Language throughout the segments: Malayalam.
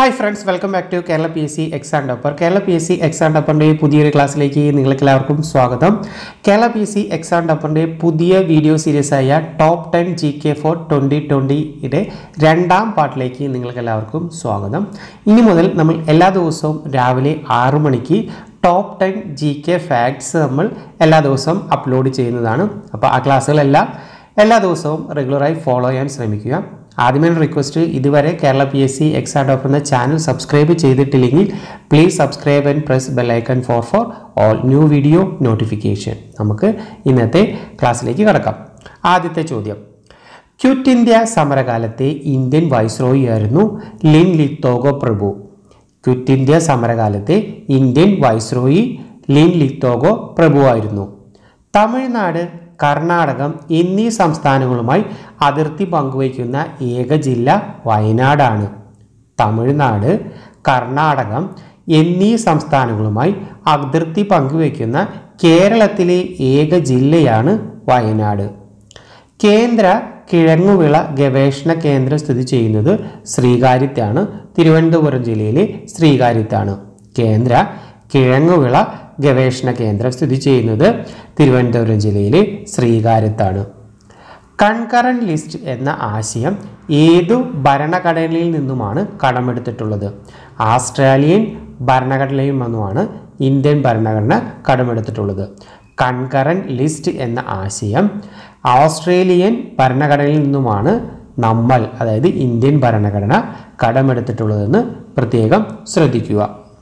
hi friends welcome back to Kerala P S C exam topper Kerala P S C exam ടോപ്പറിൻ്റെ പുതിയൊരു ക്ലാസ്സിലേക്ക് നിങ്ങൾക്ക് എല്ലാവർക്കും സ്വാഗതം Kerala P S C exam ടോപ്പറിൻ്റെ പുതിയ വീഡിയോ സീരീസായ top ten G K for twenty ട്വൻറ്റിയുടെ രണ്ടാം പാർട്ടിലേക്ക് നിങ്ങൾക്ക് എല്ലാവർക്കും സ്വാഗതം ഇനി മുതൽ നമ്മൾ എല്ലാ ദിവസവും രാവിലെ ആറു മണിക്ക് top ten G K facts നമ്മൾ എല്ലാ ദിവസവും അപ്ലോഡ് ചെയ്യുന്നതാണ് അപ്പോൾ ആ ക്ലാസ്സുകളെല്ലാം എല്ലാ ദിവസവും റെഗുലറായി ഫോളോ ചെയ്യാൻ ശ്രമിക്കുക ആദ്യമേ റിക്വസ്റ്റ് ഇതുവരെ Kerala P S C exam top എന്ന ചാനൽ സബ്സ്ക്രൈബ് ചെയ്തിട്ടില്ലെങ്കിൽ please subscribe and press bell icon for for all new video notification നമുക്ക് ഇന്നത്തെ ക്ലാസ്സിലേക്ക് കടക്കാം ആദ്യത്തെ ചോദ്യം ക്വിറ്റ് ഇന്ത്യ സമരകാലത്തെ ഇന്ത്യൻ വൈസ്രോയി ആയിരുന്നു ലിൻ ലിത്തോഗോ പ്രഭു ക്വിറ്റ് ഇന്ത്യ സമരകാലത്തെ ഇന്ത്യൻ വൈസ്രോയി ലിൻ ലിത്തോഗോ പ്രഭുവായിരുന്നു തമിഴ്നാട് കർണാടകം എന്നീ സംസ്ഥാനങ്ങളുമായി അതിർത്തി പങ്കുവയ്ക്കുന്ന ഏക ജില്ല വയനാടാണ് തമിഴ്നാട് കർണാടകം എന്നീ സംസ്ഥാനങ്ങളുമായി അതിർത്തി പങ്കുവയ്ക്കുന്ന കേരളത്തിലെ ഏക ജില്ലയാണ് വയനാട് കേന്ദ്ര കിഴങ്ങുവിള ഗവേഷണ കേന്ദ്രം സ്ഥിതി ചെയ്യുന്നത് ശ്രീകാര്യത്താണ് തിരുവനന്തപുരം ജില്ലയിലെ ശ്രീകാര്യത്താണ് കേന്ദ്ര കിഴങ്ങുവിള ഗവേഷണ കേന്ദ്രം സ്ഥിതി ചെയ്യുന്നത് തിരുവനന്തപുരം ജില്ലയിലെ ശ്രീകാര്യത്താണ് കൺകറന്റ് ലിസ്റ്റ് എന്ന ആശയം ഏതു ഭരണഘടനയിൽ നിന്നുമാണ് കടമെടുത്തിട്ടുള്ളത് ആസ്ട്രേലിയൻ ഭരണഘടനയിൽ നിന്നുമാണ് ഇന്ത്യൻ ഭരണഘടന കടമെടുത്തിട്ടുള്ളത് കൺകറന്റ് ലിസ്റ്റ് എന്ന ആശയം ഓസ്ട്രേലിയൻ ഭരണഘടനയിൽ നിന്നുമാണ് നമ്മൾ അതായത് ഇന്ത്യൻ ഭരണഘടന കടമെടുത്തിട്ടുള്ളതെന്ന് പ്രത്യേകം ശ്രദ്ധിക്കുക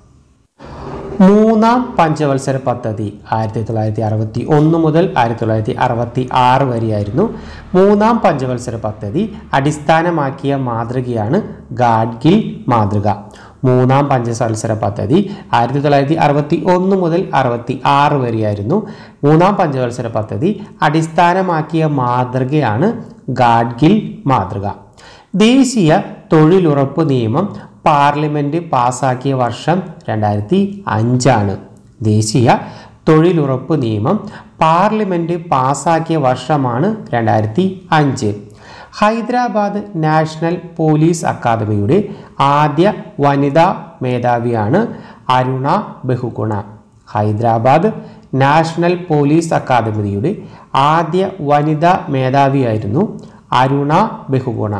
മൂന്നാം പഞ്ചവത്സര പദ്ധതി ആയിരത്തി തൊള്ളായിരത്തി അറുപത്തി ഒന്ന് മുതൽ ആയിരത്തി തൊള്ളായിരത്തി അറുപത്തി ആറ് വരെയായിരുന്നു മൂന്നാം പഞ്ചവത്സര പദ്ധതി അടിസ്ഥാനമാക്കിയ മാതൃകയാണ് ഗാഡ്ഗിൽ മാതൃക മൂന്നാം പഞ്ചവത്സര പദ്ധതി ആയിരത്തി തൊള്ളായിരത്തി അറുപത്തി ഒന്ന് മുതൽ അറുപത്തി ആറ് വരെയായിരുന്നു മൂന്നാം പഞ്ചവത്സര പദ്ധതി അടിസ്ഥാനമാക്കിയ മാതൃകയാണ് ഗാഡ്ഗിൽ മാതൃക ദേശീയ തൊഴിലുറപ്പ് നിയമം പാർലമെൻറ്റ് പാസാക്കിയ വർഷം രണ്ടായിരത്തി അഞ്ചാണ് ദേശീയ തൊഴിലുറപ്പ് നിയമം പാർലമെൻറ്റ് പാസാക്കിയ വർഷമാണ് രണ്ടായിരത്തി അഞ്ച് ഹൈദരാബാദ് നാഷണൽ പോലീസ് അക്കാദമിയുടെ ആദ്യ വനിതാ മേധാവിയാണ് അരുണ ബഹുഗുണ ഹൈദരാബാദ് നാഷണൽ പോലീസ് അക്കാദമിയുടെ ആദ്യ വനിതാ മേധാവിയായിരുന്നു അരുണ ബഹുഗുണ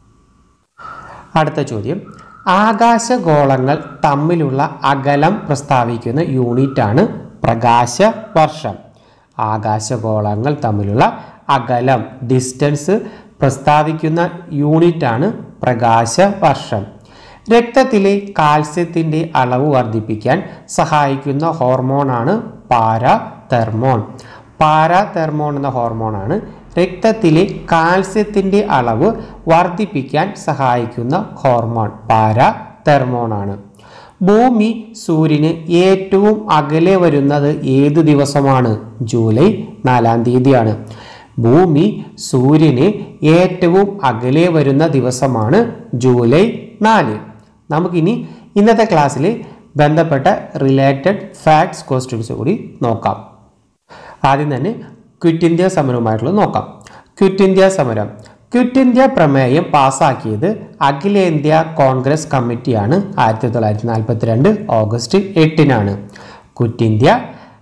അടുത്ത ചോദ്യം ആകാശഗോളങ്ങൾ തമ്മിലുള്ള അകലം പ്രസ്താവിക്കുന്ന യൂണിറ്റാണ് പ്രകാശ വർഷം ആകാശഗോളങ്ങൾ തമ്മിലുള്ള അകലം ഡിസ്റ്റൻസ് പ്രസ്താവിക്കുന്ന യൂണിറ്റാണ് പ്രകാശ വർഷം രക്തത്തിലെ കാൽസ്യത്തിൻ്റെ അളവ് വർദ്ധിപ്പിക്കാൻ സഹായിക്കുന്ന ഹോർമോണാണ് പാരാതെർമോൺ പാരാതെർമോൺ എന്ന ഹോർമോണാണ് രക്തത്തിലെ കാൽസ്യത്തിൻ്റെ അളവ് വർദ്ധിപ്പിക്കാൻ സഹായിക്കുന്ന ഹോർമോൺ പാരാതെർമോണാണ് ഭൂമി സൂര്യന് ഏറ്റവും അകലെ വരുന്നത് ഏത് ദിവസമാണ് ജൂലൈ നാലാം തീയതിയാണ് ഭൂമി സൂര്യന് ഏറ്റവും അകലെ വരുന്ന ദിവസമാണ് ജൂലൈ നാല് നമുക്കിനി ഇന്നത്തെ ക്ലാസ്സിൽ ബന്ധപ്പെട്ട റിലേറ്റഡ് ഫാക്ട്സ് ക്വസ്റ്റ്യൻസ് കൂടി നോക്കാം ആദ്യം തന്നെ ക്വിറ്റ് ഇന്ത്യ സമരവുമായിട്ടുള്ളത് നോക്കാം ക്വിറ്റ് ഇന്ത്യ സമരം ക്വിറ്റ് ഇന്ത്യ പ്രമേയം പാസാക്കിയത് അഖിലേന്ത്യാ കോൺഗ്രസ് കമ്മിറ്റിയാണ് ആയിരത്തി തൊള്ളായിരത്തി നാൽപ്പത്തിരണ്ട് ഓഗസ്റ്റ് എട്ടിനാണ് ക്വിറ്റ് ഇന്ത്യ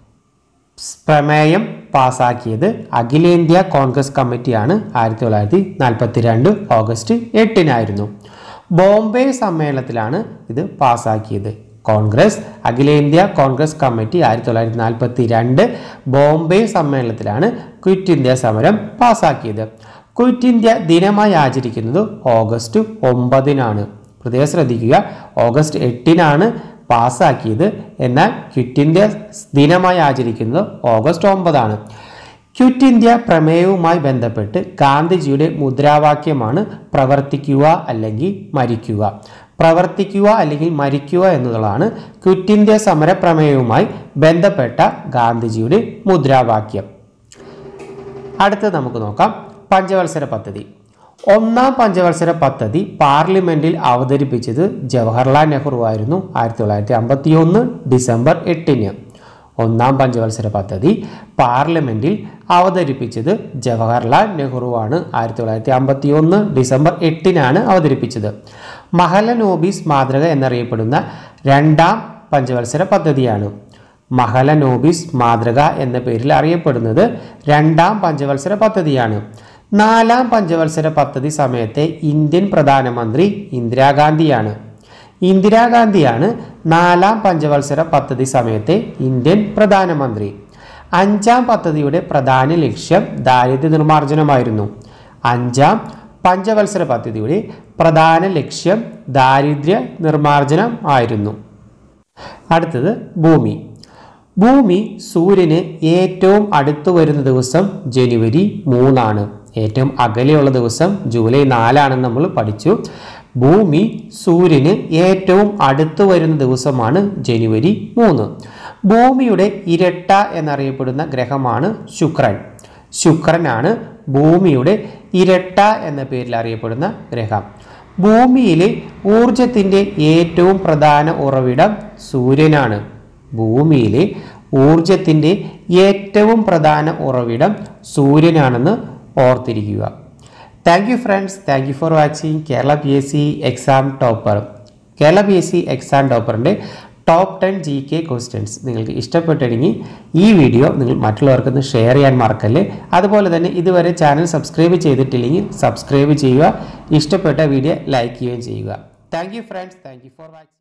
പ്രമേയം പാസാക്കിയത് അഖിലേന്ത്യാ കോൺഗ്രസ് കമ്മിറ്റിയാണ് ആയിരത്തി തൊള്ളായിരത്തി നാൽപ്പത്തിരണ്ട് ഓഗസ്റ്റ് എട്ടിനായിരുന്നു ബോംബെ സമ്മേളനത്തിലാണ് ഇത് പാസാക്കിയത് കോൺഗ്രസ് അഖിലേന്ത്യാ കോൺഗ്രസ് കമ്മിറ്റി ആയിരത്തി തൊള്ളായിരത്തി നാൽപ്പത്തി രണ്ട് ബോംബെ സമ്മേളനത്തിലാണ് ക്വിറ്റ് ഇന്ത്യ സമരം പാസാക്കിയത് ക്വിറ്റ് ഇന്ത്യ ദിനമായി ആചരിക്കുന്നത് ഓഗസ്റ്റ് ഒമ്പതിനാണ് പ്രത്യേകം ശ്രദ്ധിക്കുക ഓഗസ്റ്റ് എട്ടിനാണ് പാസ്സാക്കിയത് എന്നാൽ ക്വിറ്റ് ഇന്ത്യ ദിനമായി ആചരിക്കുന്നത് ഓഗസ്റ്റ് ഒമ്പതാണ് ക്വിറ്റ് ഇന്ത്യ പ്രമേയവുമായി ബന്ധപ്പെട്ട് ഗാന്ധിജിയുടെ മുദ്രാവാക്യമാണ് പ്രവർത്തിക്കുക അല്ലെങ്കിൽ മരിക്കുക പ്രവർത്തിക്കുക അല്ലെങ്കിൽ മരിക്കുക എന്നതാണ് ക്വിറ്റ് ഇന്ത്യ സമര പ്രമേയവുമായി ബന്ധപ്പെട്ട ഗാന്ധിജിയുടെ മുദ്രാവാക്യം അടുത്തത് നമുക്ക് നോക്കാം പഞ്ചവത്സര പദ്ധതി ഒന്നാം പഞ്ചവത്സര പദ്ധതി പാർലമെന്റിൽ അവതരിപ്പിച്ചത് ജവഹർലാൽ നെഹ്റു ആയിരുന്നു ആയിരത്തി തൊള്ളായിരത്തി അമ്പത്തി ഒന്ന് ഡിസംബർ എട്ടിന് ഒന്നാം പഞ്ചവത്സര പദ്ധതി പാർലമെന്റിൽ അവതരിപ്പിച്ചത് ജവഹർലാൽ നെഹ്റു ആണ് ആയിരത്തി തൊള്ളായിരത്തി അമ്പത്തി ഒന്ന് ഡിസംബർ എട്ടിനാണ് അവതരിപ്പിച്ചത് മഹലനോബിസ് മാതൃക എന്നറിയപ്പെടുന്ന രണ്ടാം പഞ്ചവത്സര പദ്ധതിയാണ് മഹലനോബിസ് മാതൃക എന്ന പേരിൽ അറിയപ്പെടുന്നത് രണ്ടാം പഞ്ചവത്സര പദ്ധതിയാണ് നാലാം പഞ്ചവത്സര പദ്ധതി സമയത്തെ ഇന്ത്യൻ പ്രധാനമന്ത്രി ഇന്ദിരാഗാന്ധിയാണ് ഇന്ദിരാഗാന്ധിയാണ് നാലാം പഞ്ചവത്സര പദ്ധതി സമയത്തെ ഇന്ത്യൻ പ്രധാനമന്ത്രി അഞ്ചാം പദ്ധതിയുടെ പ്രധാന ലക്ഷ്യം ദാരിദ്ര്യ നിർമ്മാർജ്ജനമായിരുന്നു അഞ്ചാം പഞ്ചവത്സര പദ്ധതിയുടെ പ്രധാന ലക്ഷ്യം ദാരിദ്ര്യ നിർമ്മാർജ്ജനം ആയിരുന്നു അടുത്തത് ഭൂമി ഭൂമി സൂര്യന് ഏറ്റവും അടുത്ത് വരുന്ന ദിവസം ജനുവരി മൂന്നാണ് ഏറ്റവും അകലെയുള്ള ദിവസം ജൂലൈ നാലാണെന്ന് നമ്മൾ പഠിച്ചു ഭൂമി സൂര്യന് ഏറ്റവും അടുത്ത് വരുന്ന ദിവസമാണ് ജനുവരി മൂന്ന് ഭൂമിയുടെ ഇരട്ട എന്നറിയപ്പെടുന്ന ഗ്രഹമാണ് ശുക്രൻ ശുക്രനാണ് ഭൂമിയുടെ ഇരട്ട എന്ന പേരിൽ അറിയപ്പെടുന്ന ഗ്രഹം ഭൂമിയിലെ ഊർജത്തിൻ്റെ ഏറ്റവും പ്രധാന ഉറവിടം സൂര്യനാണ് ഭൂമിയിലെ ഊർജത്തിൻ്റെ ഏറ്റവും പ്രധാന ഉറവിടം സൂര്യനാണെന്ന് ഓർത്തിരിക്കുക thank you friends thank you for watching Kerala P S C exam topper Kerala P S C exam ടോപ്പറിൻ്റെ top ten G K questions നിങ്ങൾക്ക് ഇഷ്ടപ്പെട്ടെങ്കിൽ ഈ വീഡിയോ നിങ്ങൾ മറ്റുള്ളവർക്കൊന്ന് ഷെയർ ചെയ്യാൻ മറക്കല്ലേ അതുപോലെ തന്നെ ഇതുവരെ ചാനൽ സബ്സ്ക്രൈബ് ചെയ്തിട്ടില്ലെങ്കിൽ സബ്സ്ക്രൈബ് ചെയ്യുക ഇഷ്ടപ്പെട്ട വീഡിയോ ലൈക്ക് ചെയ്യുകയും ചെയ്യുക thank you friends thank you for watching